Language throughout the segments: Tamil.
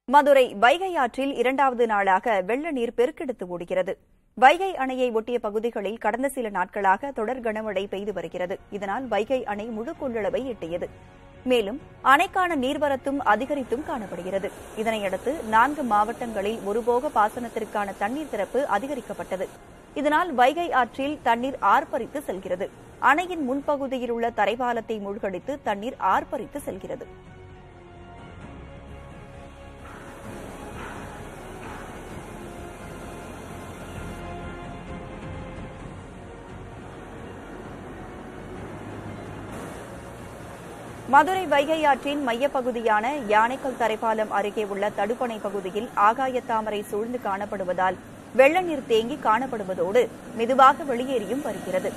மதுரை வைகை ஆற்றில் இரண்டாவது நாளாக வெள்ள நீர் பெருக்கெடுத்து ஓடுகிறது வைகை அணையை ஒட்டிய பகுதிகளில் கடந்த சில நாட்களாக தொடர் கனமழை பெய்து வருகிறது இதனால் வைகை அணை முழு கொள்ளளவை எட்டியது மேலும் அணைக்கான நீர்வரத்தும் அதிகரித்தும் காணப்படுகிறது இதனையடுத்து நான்கு மாவட்டங்களில் ஒருபோக பாசனத்திற்கான தண்ணீர் திறப்பு அதிகரிக்கப்பட்டது இதனால் வைகை ஆற்றில் தண்ணீர் ஆர்ப்பரித்து செல்கிறது அணையின் முன்பகுதியில் உள்ள தரைப்பாலத்தை மூழ்கடித்து தண்ணீர் ஆர்ப்பரித்து செல்கிறது மதுரை வைகை ஆற்றின் மையப்பகுதியான யானைக்கல் தரைப்பாலம் அருகே உள்ள தடுப்பணை பகுதியில் ஆகாய தாமரை சூழ்ந்து காணப்படுவதால் வெள்ள நீர் தேங்கி காணப்படுவதோடு மெதுவாக வெளியேறியும் வருகிறது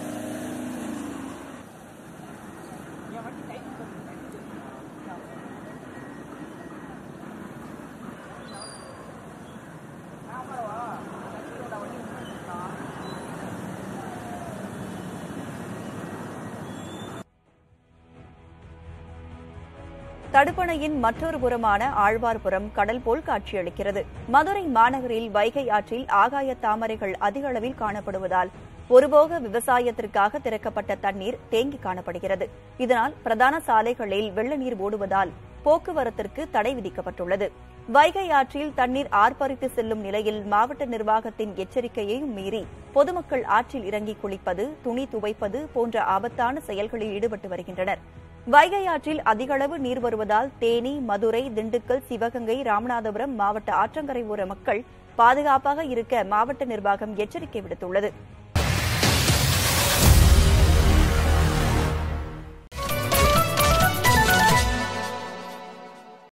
தடுப்பணையின் மற்றொரு புறமான ஆழ்வார்புரம் கடல் போல் காட்சியளிக்கிறது மதுரை மாநகரில் வைகை ஆற்றில் ஆகாய தாமரைகள் அதிக அளவில் காணப்படுவதால் ஒருபோக விவசாயத்திற்காக திறக்கப்பட்ட தண்ணீர் தேங்கி காணப்படுகிறது இதனால் பிரதான சாலைகளில் வெள்ள நீர் ஓடுவதால் போக்குவரத்திற்கு தடை விதிக்கப்பட்டுள்ளது வைகை ஆற்றில் தண்ணீர் ஆர்ப்பரித்து செல்லும் நிலையில் மாவட்ட நிர்வாகத்தின் எச்சரிக்கையையும் மீறி பொதுமக்கள் ஆற்றில் இறங்கி குளிப்பது துணி துவைப்பது போன்ற ஆபத்தான செயல்களில் ஈடுபட்டு வருகின்றனர் வைகை ஆற்றில் அதிகளவு நீர் வருவதால் தேனி மதுரை திண்டுக்கல் சிவகங்கை ராமநாதபுரம் மாவட்ட ஆற்றங்கரை ஓர மக்கள் பாதுகாப்பாக இருக்க மாவட்ட நிர்வாகம் எச்சரிக்கை விடுத்துள்ளது